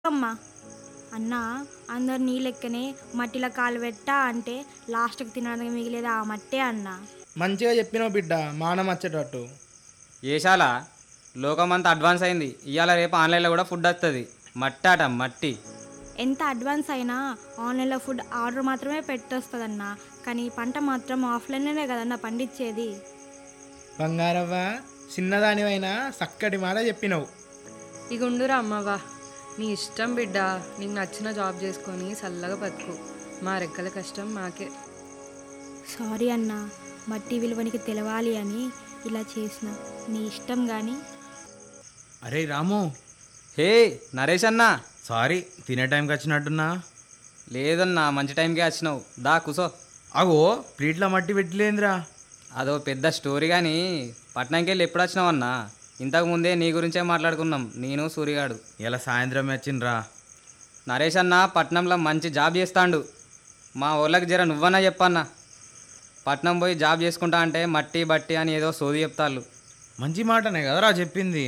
అమ్మా అన్న అందరు నీ లెక్కనే మట్టిలో కాలు పెట్టా అంటే లాస్ట్కి తినడానికి మిగిలేదు ఆ మట్టే అన్న మంచిగా చెప్పినావు బిడ్డ మానం వచ్చేటట్టు ఏషాల లోకమంతా అడ్వాన్స్ అయింది ఇవాళ రేపు ఆన్లైన్లో కూడా ఫుడ్ వస్తుంది మట్టి ఆట మట్టి ఎంత అడ్వాన్స్ అయినా ఆన్లైన్లో ఫుడ్ ఆర్డర్ మాత్రమే పెట్టొస్తుందన్న కానీ పంట మాత్రం ఆఫ్లైన్లోనే కదన్న పండించేది బంగారవ్వ చిన్నదానివైనా చక్కటి మాట చెప్పినావు ఇక ఉండురా అమ్మవా నీ ఇష్టం బిడ్డ నీకు నచ్చిన జాబ్ చేసుకొని చల్లగా బతుకు మా రెక్కల కష్టం మాకే సారీ అన్న మట్టి విలువనికి తెలవాలి అని ఇలా చేసిన నీ ఇష్టం కానీ అరే రాము హే నరేష్ అన్నా సారీ తినే టైంకి వచ్చినట్టున్నా లేదన్నా మంచి టైంకే వచ్చినావు దా కుసో అగో ప్లేట్ల మట్టి పెట్టలేదురా అదో పెద్ద స్టోరీ కానీ పట్నంకి వెళ్ళి ఎప్పుడు వచ్చినావన్నా ఇంతకు ముందే నీ గురించే మాట్లాడుకున్నాం నేను సూర్యగాడు ఇలా సాయంత్రం వచ్చిండ్రా నరేష్ అన్న పట్నంలో మంచి జాబ్ చేస్తాండు మా ఊళ్ళకి జర నువ్వన్నా చెప్పన్నా పట్నం పోయి జాబ్ చేసుకుంటా అంటే మట్టి బట్టి అని ఏదో సోది చెప్తాళ్ళు మంచి మాటనే కదరా చెప్పింది